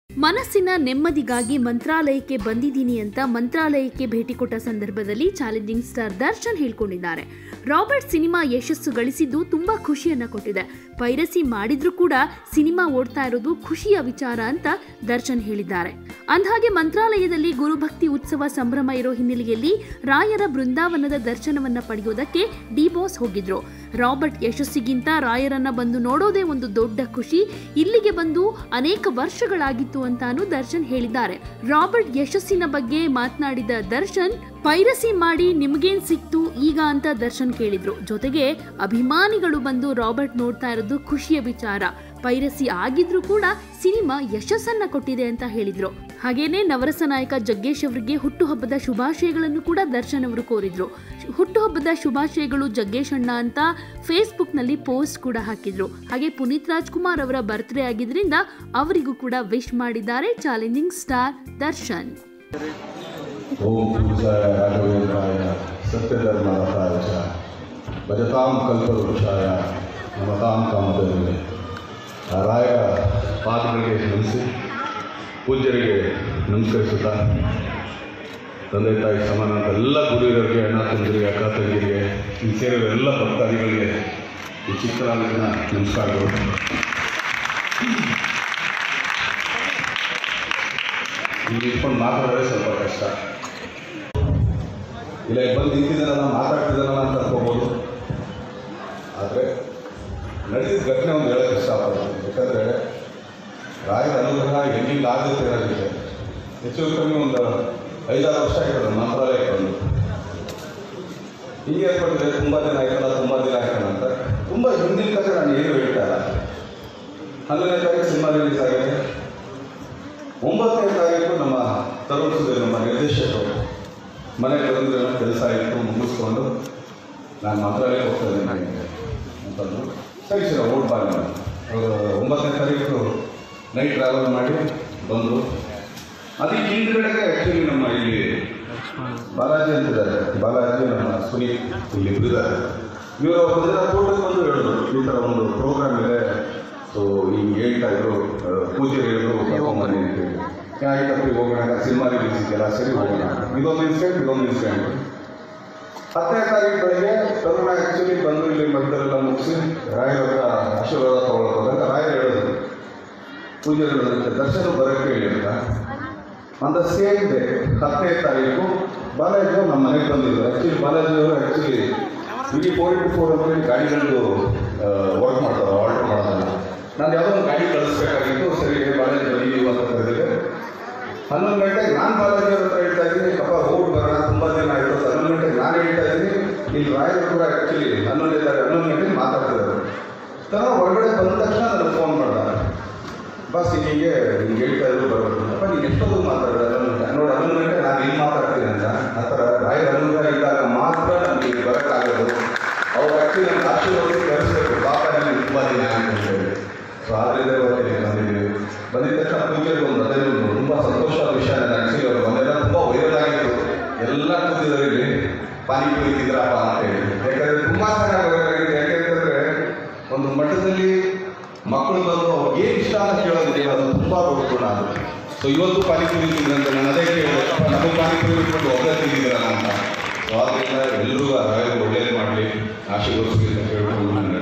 ಮನಸ್ಸಿನ ನೆಮ್ಮದಿಗಾಗಿ ಮಂತ್ರಾಲಯಕ್ಕೆ ಬಂದಿದ್ದೀನಿ ಅಂತ ಮಂತ್ರಾಲಯಕ್ಕೆ ಭೇಟಿ ಕೊಟ್ಟ ಸಂದರ್ಭದಲ್ಲಿ ಚಾಲೆಂಜಿಂಗ್ ಸ್ಟಾರ್ ದರ್ಶನ್ ಹೇಳ್ಕೊಂಡಿದ್ದಾರೆ ರಾಬರ್ಟ್ ಸಿನಿಮಾ ಯಶಸ್ಸು ಗಳಿಸಿದ್ದು ತುಂಬಾ ಖುಷಿಯನ್ನ ಕೊಟ್ಟಿದೆ ಪೈರಸಿ ಮಾಡಿದ್ರೂ ಕೂಡ ಸಿನಿಮಾ ಓಡ್ತಾ ಇರೋದು ಖುಷಿಯ ವಿಚಾರ ಅಂತ ದರ್ಶನ್ ಹೇಳಿದ್ದಾರೆ ಅಂದಹಾಗೆ ಮಂತ್ರಾಲಯದಲ್ಲಿ ಗುರುಭಕ್ತಿ ಉತ್ಸವ ಸಂಭ್ರಮ ಇರೋ ಹಿನ್ನೆಲೆಯಲ್ಲಿ ರಾಯರ ಬೃಂದಾವನದ ದರ್ಶನವನ್ನ ಪಡೆಯೋದಕ್ಕೆ ಡಿ ಬಾಸ್ ಹೋಗಿದ್ರು ರಾಬರ್ಟ್ ಯಶಸ್ಸಿಗಿಂತ ರಾಯರನ್ನ ಬಂದು ನೋಡೋದೇ ಒಂದು ದೊಡ್ಡ ಖುಷಿ ಇಲ್ಲಿಗೆ ಬಂದು ಅನೇಕ ವರ್ಷಗಳಾಗಿತ್ತು ಅಂತಾನು ದರ್ಶನ್ ಹೇಳಿದ್ದಾರೆ ರಾಬರ್ಟ್ ಯಶಸ್ಸಿನ ಬಗ್ಗೆ ಮಾತನಾಡಿದ ದರ್ಶನ್ ಪೈರಸಿ ಮಾಡಿ ನಿಮ್ಗೇನ್ ಸಿಕ್ತು ಈಗ ಅಂತ ದರ್ಶನ್ ಕೇಳಿದ್ರು ಜೊತೆಗೆ ಅಭಿಮಾನಿಗಳು ಬಂದು ರಾಬರ್ಟ್ ನೋಡ್ತಾ ಇರೋದು ಖುಷಿಯ ವಿಚಾರ ಪೈರಸಿ ಆಗಿದ್ರೂ ಕೂಡ ಸಿನಿಮಾ ಯಶಸ್ಸನ್ನ ಕೊಟ್ಟಿದೆ ಅಂತ ಹೇಳಿದ್ರು ಹಾಗೇನೆ ನವರಸ ನಾಯಕ ಜಗ್ಗೇಶ್ ಅವರಿಗೆ ಹುಟ್ಟುಹಬ್ಬದ ಶುಭಾಶಯಗಳನ್ನು ಕೂಡ ದರ್ಶನ್ ಅವರು ಕೋರಿದ್ರು ಹುಟ್ಟುಹಬ್ಬದ ಶುಭಾಶಯಗಳು ಜಗ್ಗೇಶ್ ಅಣ್ಣ ಅಂತ ಫೇಸ್ಬುಕ್ ನಲ್ಲಿ ಪೋಸ್ಟ್ ಕೂಡ ಹಾಕಿದ್ರು ಹಾಗೆ ಪುನೀತ್ ರಾಜ್ಕುಮಾರ್ ಅವರ ಬರ್ತ್ಡೇ ಆಗಿದ್ರಿಂದ ಅವರಿಗೂ ಕೂಡ ವಿಶ್ ಮಾಡಿದ್ದಾರೆ ಚಾಲೆಂಜಿಂಗ್ ಸ್ಟಾರ್ ದರ್ಶನ್ ಓಂ ಪೂಜಾಯ ರಾಘವೇಂದ್ರಾಯ ಸತ್ಯಧರ್ಮರಥಾಯ ಚ ಭಜತಾಂ ಕಲ್ಪವೃಕ್ಷಾಯ ನಮತಾಂ ಕಾಮಧೇನುವೆ ಆ ರಾಯರ ಪಾದಗಳಿಗೆ ನಮಿಸಿ ಪೂಜ್ಯರಿಗೆ ನಮಸ್ಕರಿಸುತ್ತಾ ತಂದೆ ತಾಯಿ ಸಮಾನ ಎಲ್ಲ ಗುರುವಿಯರಿಗೆ ಅಣ್ಣ ತಂದರಿಗೆ ಅಕ್ಕ ತಂಗಿರಿಗೆ ಇಲ್ಲಿ ಸೇರಿರೋ ಎಲ್ಲ ಭಕ್ತಾದಿಗಳಿಗೆ ಈ ಚಿಕ್ಕರಾಗಿನ ನಮಸ್ಕಾರಗಳು ಇಲ್ಲಿ ಇಟ್ಕೊಂಡು ಮಾತಾಡೋದೇ ಸ್ವಲ್ಪ ಕಷ್ಟ ಇಲ್ಲ ಇಲ್ಲಿ ಬಂದು ನಿಂತಿದ್ದಾನಲ್ಲ ಮಾತಾಡ್ತಿದ್ದಾನಲ್ಲ ಅಂತ ಅನ್ಕೋಬೋದು ಆದರೆ ನಡೆದಿದ್ದ ಘಟನೆ ಒಂದು ಹೇಳೋಕ್ಕೆ ಇಷ್ಟಪಡ್ತೀನಿ ಯಾಕಂದರೆ ರಾಯರ ಅನುಗ್ರಹ ಎಲ್ಲಿಂದ ಆಗುತ್ತೆ ಅನ್ನೋದಿದೆ ಹೆಚ್ಚು ಕಮ್ಮಿ ಒಂದು ಐದಾರು ವರ್ಷ ಆಗಿರೋದು ಮಂತ್ರಾಲಯಕ್ಕೆ ಬಂದು ಹೀಗೆ ಹೇಳ್ಕೊಂಡಿದ್ರೆ ತುಂಬ ದಿನ ಆಯ್ತಲ್ಲ ತುಂಬ ದಿನ ಆಯ್ತಲ್ಲ ಅಂತ ತುಂಬ ಹಿಂದಿನ ಕಥೆ ನಾನು ಏನು ಹೇಳ್ತಾ ಇಲ್ಲ ಹನ್ನೊಂದನೇ ತಾರೀಕು ಸಿನಿಮಾ ರಿಲೀಸ್ ಆಗಿದೆ ಒಂಬತ್ತನೇ ತಾರೀಕು ನಮ್ಮ ತರುಣ್ ಸುಧೀರ್ ನಮ್ಮ ನಿರ್ದೇಶಕರು ಮನೆಗೆ ಬಂದು ಏನೋ ಕೆಲಸ ಇತ್ತು ಮುಗಿಸ್ಕೊಂಡು ನಾನು ಮಂತ್ರಾಲಯಕ್ಕೆ ಹೋಗ್ತಾ ಇದ್ದೀನಿ ನನಗೆ ಅಂತಂದು ಸರಿ ಸರಿ ಓಟ್ ಬಾ ನಾನು ಅವರು ಒಂಬತ್ತನೇ ತಾರೀಕು ನೈಟ್ ಟ್ರಾವೆಲ್ ಮಾಡಿ ಬಂದರು ಅದಕ್ಕೆ ಹಿಂದ್ಗಡೆಗೆ ಆ್ಯಕ್ಚುಲಿ ನಮ್ಮ ಇಲ್ಲಿ ಬಾಲಾಜಿ ಅಂತಿದ್ದಾರೆ ಬಾಲಾಜಿ ನಮ್ಮ ಸುನೀತ್ ಇಲ್ಲಿ ಇದ್ದಾರೆ ಇವರು ಒಂದಿನ ತೋಟಕ್ಕೆ ಬಂದು ಹೇಳಿದ್ರು ಈ ಥರ ಒಂದು ಪ್ರೋಗ್ರಾಮ್ ಇದೆ ಸೊ ಹಿಂಗೆ ಹೇಳ್ತಾ ಇದ್ರು ಆ, ಪೂಜೆ ಹೇಳಿದ್ರು ಕರ್ಕೊಂಬನ್ನಿ ಅಂತ ಹೇಳಿ ಆಯ್ತಪ್ಪ ಈಗ ಹೋಗೋಣ ಸಿನಿಮಾ ರಿಲೀಸ್ ಇದೆಯಲ್ಲ ಸರಿ ಹೋಗೋಣ ಇದೊಂದು ಇನ್ಸಿಡೆಂಟ್ ಇದೊಂದು ಇನ್ಸಿಡೆಂಟ್ ಹತ್ತನೇ ತಾರೀಕು ಬೆಳಗ್ಗೆ ತರುಣ ಆ್ಯಕ್ಚುಲಿ ಬಂದು ಇಲ್ಲಿ ಮಧ್ಯದೆಲ್ಲ ಮುಗಿಸಿ ರಾಯರ ಹತ್ರ ಆಶೀರ್ವಾದ ತಗೊಳಕ್ ಹೋದಾಗ ರಾಯರು ಹೇಳಿದ್ರು ಪೂಜೆ ಹೇಳಿದ್ರು ದರ್ಶನ ಬರೋಕ್ಕೆ ಹೇಳಿ ಅಂತ ಆನ್ ದ ಸೇಮ್ ಡೇ ಹತ್ತನೇ ತಾರೀಕು ಬಾಲಾಜಿ ಅವ್ರು ನಮ್ಮ ಮನೆಗೆ ಬಂದಿದ್ರು ಆ್ಯಕ್ಚುಲಿ ಬಾಲಾಜಿ ಅವರು ಆ್ಯಕ್ಚುಲಿ ಇಡೀ ಫೋರ್ ಇಂಟು ಫೋರ್ ಅಂತ ಗಾಡಿಗಳು ವರ್ಕ್ ಮಾಡ್ತಾರೆ ಆರ್ಡರ್ ಮಾಡೋದನ್ನ ನಾನು ಯಾವುದೋ ಒಂದು ಗಾಡಿ ಕಳಿಸ್ಬೇಕಾಗಿತ್ತು ಸರಿ ಬಾಲಾಜಿ ಬನ್ನಿ ನೀವು ಅಂತ ಕರೆದಿದೆ ಹನ್ನೊಂದು ಗಂಟೆಗೆ ನಾನು ಬಾಲಾಜಿ ಅವ್ರ ಹತ್ರ ಹೇಳ್ತಾ ಇದ್ದೀನಿ ಅಪ್ಪ ಹೋಗಿ ಬರೋಣ ತುಂಬ ದಿನ ಆಯಿತು ಅಂತ ಹನ್ನೊಂದು ಗಂಟೆಗೆ ನಾನು ಹೇಳ್ತಾ ಇದ್ದೀನಿ ಇಲ್ಲಿ ರಾಯರು ಕೂಡ ಆ್ಯಕ್ಚುಲಿ ಹನ್ನೊಂದನೇ ತಾರೀಕು ಹನ್ನೊಂದು ಗಂಟೆಗೆ ಮಾತಾಡ್ತಿದ್ದಾರೆ ತರ ಹೊರಗಡೆ ಬಂದ ತಕ್ಷಣ ನನಗೆ ಫೋನ್ ಮಾಡ್ದ ಬಸ್ ಹೀಗೆ ಹಿಂಗೆ ಹೇಳ್ತಾ ಇದ್ರು ಬರಬೇಕು ಅಪ್ಪ ನೀನು ಎಷ್ಟೊತ್ತು ಮಾತಾಡಿದ್ರೆ ಹನ್ನೊಂದು ಗಂಟೆ ನೋಡಿ ಹನ್ನೊಂದು ಗಂಟೆ ನಾನು ಇಲ್ಲಿ ಮಾತಾಡ್ತೀನಿ ಅಂತ ಆ ಥರ ರಾಯರ ಅನುಗ್ರಹ ಇದ್ದಾಗ ಮಾತ್ರ ನನಗೆ ಇಲ್ಲಿ ಬರೋಕ್ಕಾಗೋದು ಅವ್ರು ಆ್ಯಕ್ಚುಲಿ ನನ್ನ ಆಶೀರ್ವಾದ ಕಳಿಸ್ಬೇಕು ಪಾಪ ನನಗೆ ತುಂಬ ದಿನ ಆಗಿದೆ ಅಂತ ಹೇಳಿ ಸೊ ಆದ್ದರಿಂದ ಇವತ್ತು ಇಲ್ಲಿ ಬಂದಿದ್ದೀವಿ ಬಂದಿದ್ದ ತಕ್ಷಣ ಪೂಜೆಗೆ ಒಂದು ಅದೇ ಒಂದು ತುಂಬ ಸಂತೋಷವಾದ ವಿಷಯ ನನಗೆ ಆ್ಯಕ್ಚುಲಿ ಅವ್ರು ಬಂದೆಲ್ಲ ತುಂಬ ವೈರಲ್ ಆಗಿತ್ತು ಎಲ್ಲ ಕೂತಿದ್ದಾರೆ ಇಲ್ಲಿ ಪಾನಿಪುರಿ ತಿಂದ್ರಪ್ಪ ಅಂತ ಹೇಳಿ ಯಾಕಂದರೆ ತುಂಬ ಚೆನ್ನಾಗಿ ವೈರಲ್ ಆಗಿದೆ ಯಾಕೆಂತಂದರೆ ಒಂದು ಮಠದಲ್ಲಿ ಮಕ್ಕಳು ಬಂದು ಅವ್ರಿಗೆ ಏನು ಇಷ್ಟ ಅಂತ ಕೇಳೋದಿದೆ ಅದು ತುಂಬ ದೊಡ್ಡ ಗುಣ ಅದು ಸೊ ಇವತ್ತು ಪಾನಿಪುರಿ ತಿಂದ್ರಂತೆ ನಾನು ಅದೇ ಕೇಳಿದೆ ಅಪ್ಪ ನಮಗೆ ಪಾನಿಪುರಿ ಬಿಟ್ಕೊಂಡು ಒಬ್ಬರೇ ತಿಂದಿದ್ದೀರಲ್ಲ ಅಂತ ಸೊ ಆದ್ದರಿಂದ ಎಲ್ಲರೂ ಆ ರಾಯರು ಒಳ್ಳೇದು ಮಾಡಲಿ ಆಶೀರ್ವದಿಸಲಿ ಅಂತ ಹೇಳ್ಕೊಂಡು ನಾನು